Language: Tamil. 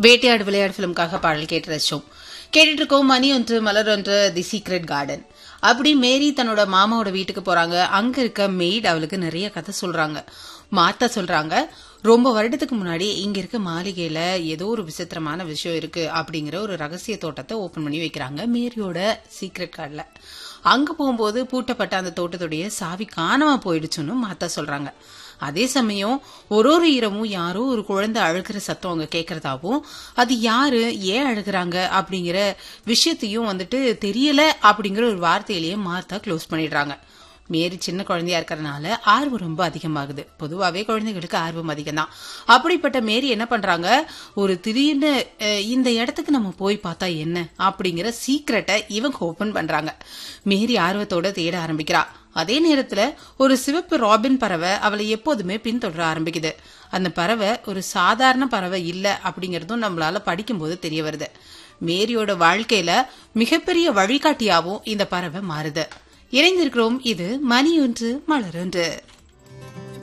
வேட்டையாடு விளையாடு ஃபிலிம்காக பாடல் கேட்டு ரசிச்சோம் கேட்டுட்டு இருக்கோம் மணி ஒன்று மலர் ஒன்று தி சீக்ரெட் கார்டன் அப்படி மேரி தன்னோட மாமாவோட வீட்டுக்கு போறாங்க அங்க இருக்க மெய்ட் அவளுக்கு நிறைய கதை சொல்றாங்க மாத்தா சொல்றாங்க ரொம்ப வருடத்துக்கு முன்னாடி இங்க இருக்க மாளிகையில ஏதோ ஒரு விசித்திரமான விஷயம் இருக்கு அப்படிங்கிற ஒரு ரகசிய தோட்டத்தை ஓபன் பண்ணி வைக்கிறாங்க மேரியோட சீக்ரெட் கார்டுல அங்க போகும்போது பூட்டப்பட்ட அந்த தோட்டத்துடைய சாவி காணாம போயிடுச்சுன்னு மாத்தா சொல்றாங்க அதே சமயம் ஒரு ஒரு இரவும் யாரோ ஒரு குழந்தை அழுகிற சத்தம் அவங்க கேட்கறதாவும் அது யாரு ஏன் அழுகுறாங்க அப்படிங்கிற விஷயத்தையும் வந்துட்டு தெரியல அப்படிங்கிற ஒரு வார்த்தையிலேயே மார்த்தா க்ளோஸ் பண்ணிடுறாங்க மேரி சின்ன குழந்தையா இருக்கிறதுனால ஆர்வம் ரொம்ப அதிகமாகுது பொதுவாகவே குழந்தைகளுக்கு ஆர்வம் அதிகம் தான் அப்படிப்பட்ட மேரி என்ன பண்றாங்க ஒரு திடீர்னு அஹ், இந்த இடத்துக்கு நம்ம போய் பார்த்தா என்ன அப்படிங்கிற சீக்ரெட்டை இவங்க ஓபன் பண்றாங்க மேரி ஆர்வத்தோட தேட ஆரம்பிக்கிறா அதே நேரத்துல ஒரு சிவப்பு ராபின் பறவை அவளை எப்போதுமே பின்தொடர ஆரம்பிக்குது அந்த பறவை ஒரு சாதாரண பறவை இல்ல அப்படிங்கறதும் நம்மளால படிக்கும்போது தெரிய வருது மேரியோட வாழ்க்கையில மிகப்பெரிய வழிகாட்டியாவும் இந்த பறவை மாறுது இணைந்திருக்கிறோம் இது மணி ஒன்று மலர் ஒன்று